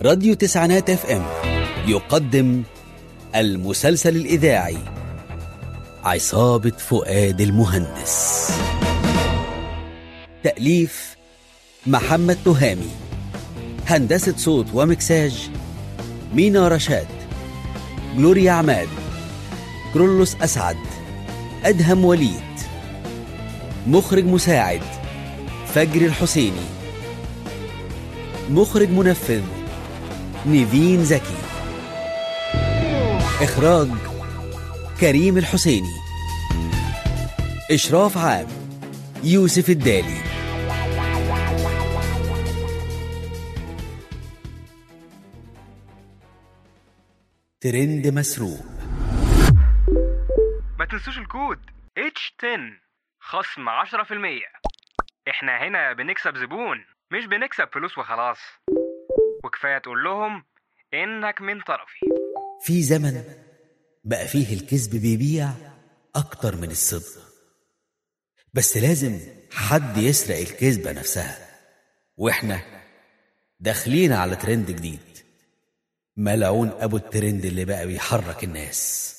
راديو تسعينات اف ام يقدم المسلسل الإذاعي عصابة فؤاد المهندس تأليف محمد تهامي هندسة صوت ومكساج مينا رشاد جلوريا عماد كرولوس أسعد أدهم وليد مخرج مساعد فجر الحسيني مخرج منفذ نيفين زكي إخراج كريم الحسيني إشراف عام يوسف الدالي ترند مسروق ما تنسوش الكود H10 خصم 10% احنا هنا بنكسب زبون مش بنكسب فلوس وخلاص وكفاية تقول لهم انك من طرفي في زمن بقى فيه الكذب بيبيع أكتر من الصدق بس لازم حد يسرق الكذبة نفسها وإحنا داخلين على ترند جديد ملعون أبو الترند اللي بقى بيحرك الناس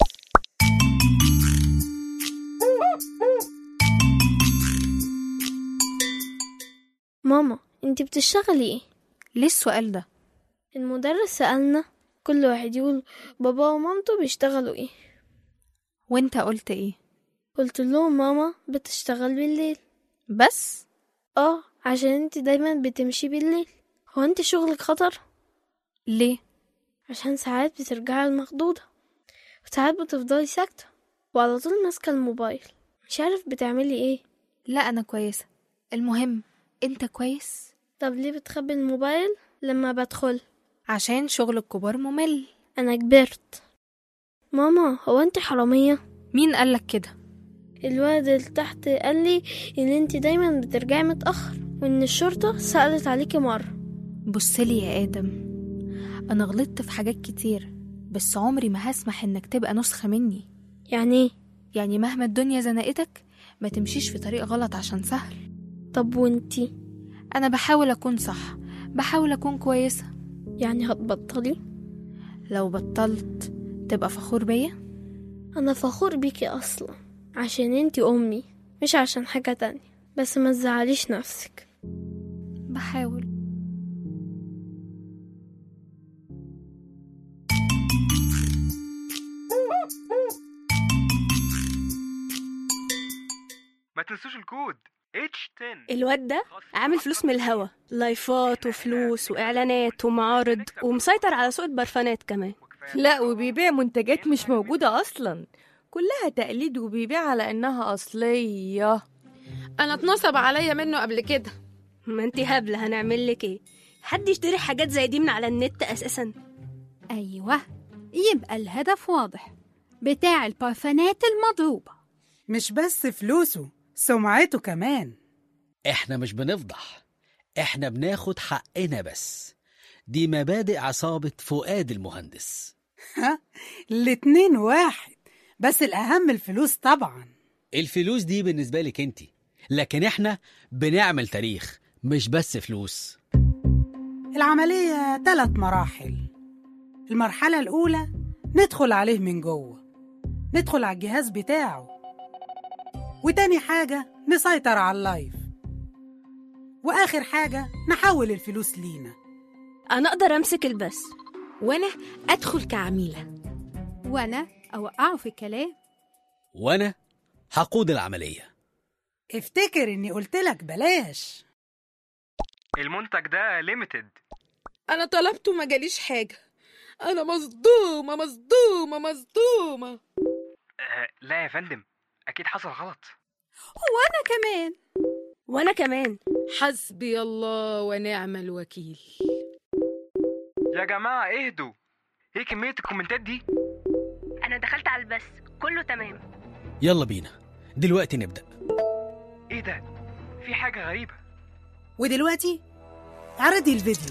ماما انتي بتشتغلي ايه ليه السؤال ده المدرس سألنا كل واحد يقول بابا ومامته بيشتغلوا ايه وانت قلت ايه قلت لهم ماما بتشتغل بالليل بس اه عشان انتي دايما بتمشي بالليل هو انتي شغلك خطر ليه عشان ساعات بترجعي المخضوضة وساعات بتفضلي ساكتة وعلى طول ماسكة الموبايل مش عارف بتعملي ايه لا انا كويسه المهم انت كويس طب ليه بتخبي الموبايل لما بدخل عشان شغل الكبار ممل انا كبرت ماما هو انتي حرامية مين قالك كده الواد اللي تحت قال لي ان انتي دايما بترجعي متأخر وان الشرطة سألت عليكي مرة بصلي يا ادم انا غلطت في حاجات كتير بس عمري ما هسمح انك تبقى نسخه مني يعني ايه يعني مهما الدنيا زنقتك ما تمشيش في طريق غلط عشان سهل طب وانتي انا بحاول اكون صح بحاول اكون كويسه يعني هتبطلي لو بطلت تبقى فخور بيا انا فخور بيكي اصلا عشان انتي امي مش عشان حاجة تانية بس ما تزعليش نفسك بحاول ما تنسوش الكود H10 الواد ده عامل فلوس من الهوا لايفات وفلوس واعلانات ومعارض ومسيطر على سوق البرفانات كمان لا وبيبيع منتجات مش موجودة أصلا كلها تقليد وبيبيع على إنها أصلية انا اتنصب عليا منه قبل كده ما انتي هبلة هنعمل لك ايه حد يشتري حاجات زي دي من على النت اساسا أيوة يبقى الهدف واضح بتاع البارفانات المضروبة مش بس فلوسه سمعته كمان إحنا مش بنفضح إحنا بناخد حقنا بس دي مبادئ عصابة فؤاد المهندس ها الاتنين واحد بس الأهم الفلوس طبعا الفلوس دي بالنسبة لك انتي لكن احنا بنعمل تاريخ مش بس فلوس العملية ثلاث مراحل المرحلة الأولى ندخل عليه من جوه ندخل على الجهاز بتاعه وتاني حاجة نسيطر على اللايف وآخر حاجة نحول الفلوس لينا انا اقدر امسك البث وأنا أدخل كعميلة وأنا أوقعه في الكلام وانا هقود العملية افتكر إني قلتلك بلاش المنتج ده ليميتد انا طلبته ما جاليش حاجه انا مصدومه مصدومه مصدومه آه لا يا فندم اكيد حصل غلط وأنا كمان وانا كمان حسبي الله ونعم الوكيل يا جماعة اهدوا ايه كمية الكومنتات دي انا دخلت على البث كله تمام يلا بينا دلوقتي نبدأ ايه ده في حاجة غريبة ودلوقتي عرضي الفيديو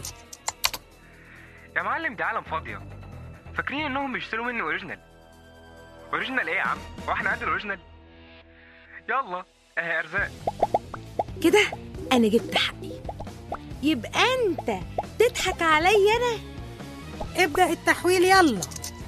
يا معلم دي عالم فاضية فاكرين انهم بيشتروا مني اوريجينال اوريجينال ايه يا عم هو احنا قد الاوريجينال يلا اهي ارزاق كده أنا جبت حقي يبقى أنت تضحك عليا أنا ابدأ التحويل يلا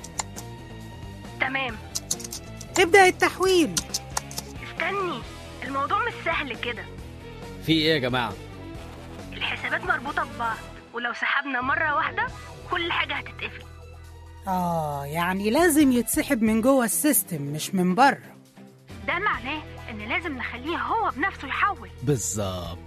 تمام ابدأ التحويل استني الموضوع مش سهل كده في ايه يا جماعه الحسابات مربوطة ببعض ولو سحبنا مرة واحدة كل حاجة هتتقفل آه يعني لازم يتسحب من جوه السيستم مش من بره ده معناه إن لازم نخليه هو بنفسه يحول بالظبط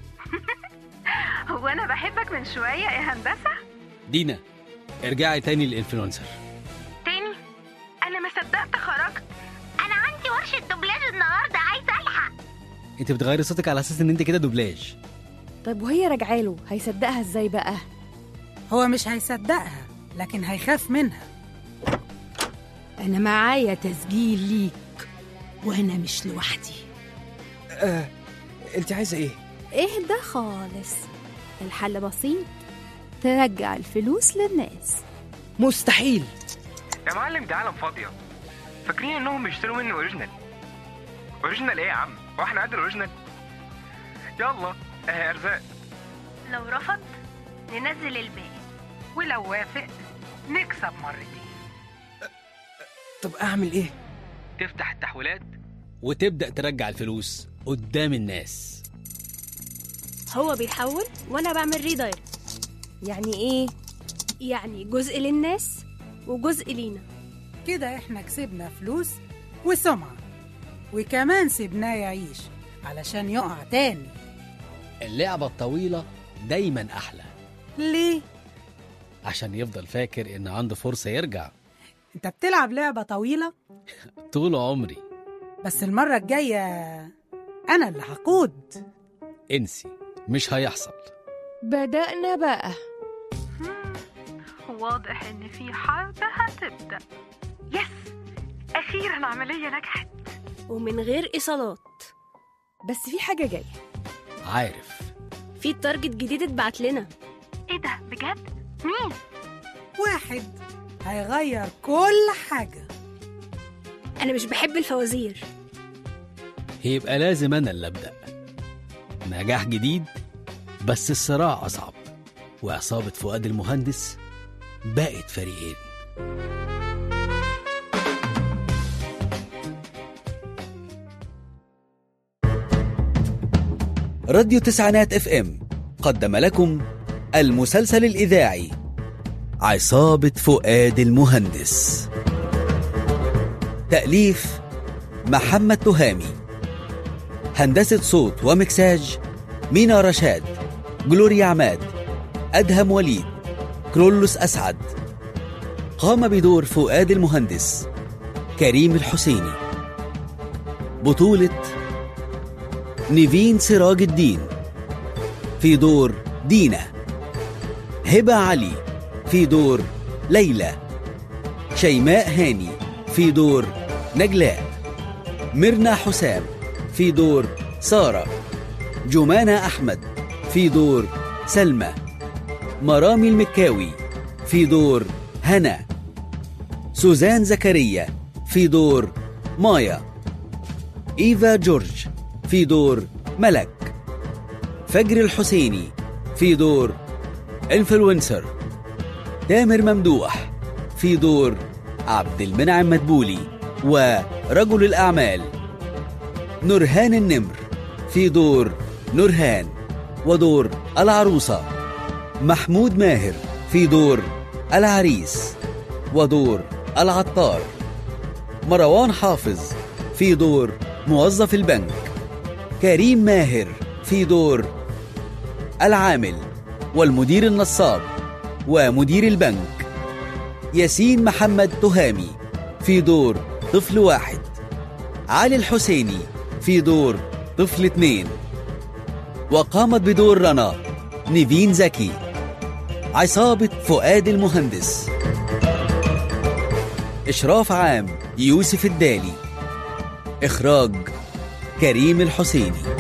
هو أنا بحبك من شوية يا هندسة دينا ارجعي تاني للانفلونسر تاني أنا ما صدقت خرجت أنا عندي ورشة دوبلاج النهاردة عايزة ألحق انت بتغيري صوتك على اساس ان انت كده دوبلاج طيب وهي راجعاله هيصدقها ازاي بقى هو مش هيصدقها لكن هيخاف منها أنا معايا تسجيل ليك وأنا مش لوحدي آه، انت عايزه ايه اهدى خالص الحل بسيط ترجع الفلوس للناس مستحيل يا معلم دي عالم فاضية فاكرين انهم بيشتروا مني اوريجينال اوريجينال ايه يا عم هو احنا قد الاوريجينال يلا اهي ارزاق لو رفض ننزل الباقي ولو وافق نكسب مرتين طب اعمل ايه تفتح التحويلات وتبدا ترجع الفلوس قدام الناس هو بيحول وأنا بعمل ريدايركت يعني ايه يعني جزء للناس وجزء لينا كده احنا كسبنا فلوس وسمعة وكمان سيبناه يعيش علشان يقع تاني اللعبه الطويله دايما احلى ليه؟ عشان يفضل فاكر ان عنده فرصه يرجع انت بتلعب لعبة طويلة طول عمري بس المرة الجاية أنا اللي هقود انسي مش هيحصل بدأنا بقى واضح إن في حرب هتبدأ يس أخيرا عملية نجحت ومن غير إيصالات بس في حاجة جاية عارف في تارجت جديد اتبعت لنا إيه ده بجد؟ مين؟ واحد هيغير كل حاجة أنا مش بحب الفوازير يبقى لازم انا اللي ابدا نجاح جديد بس الصراع اصعب وعصابه فؤاد المهندس بقت فريقين راديو تسعينات اف ام قدم لكم المسلسل الاذاعي عصابه فؤاد المهندس تاليف محمد تهامي هندسة صوت ومكساج مينا رشاد جلوريا عماد أدهم وليد كرولوس أسعد قام بدور فؤاد المهندس كريم الحسيني بطولة نيفين سراج الدين في دور دينا هبة علي في دور ليلى شيماء هاني في دور نجلاء ميرنا حسام في دور سارة جمانة أحمد في دور سلمى مرامي المكاوي في دور هنا سوزان زكريا في دور مايا إيفا جورج في دور ملك فجر الحسيني في دور انفلونسر تامر ممدوح في دور عبد المنعم مدبولي ورجل الأعمال نورهان النمر في دور نورهان ودور العروسة محمود ماهر في دور العريس ودور العطار مروان حافظ في دور موظف البنك كريم ماهر في دور العامل والمدير النصاب ومدير البنك ياسين محمد تهامي في دور طفل واحد علي الحسيني في دور طفل اتنين وقامت بدور رنا نيفين زكي عصابة فؤاد المهندس إشراف عام يوسف الدالي إخراج كريم الحسيني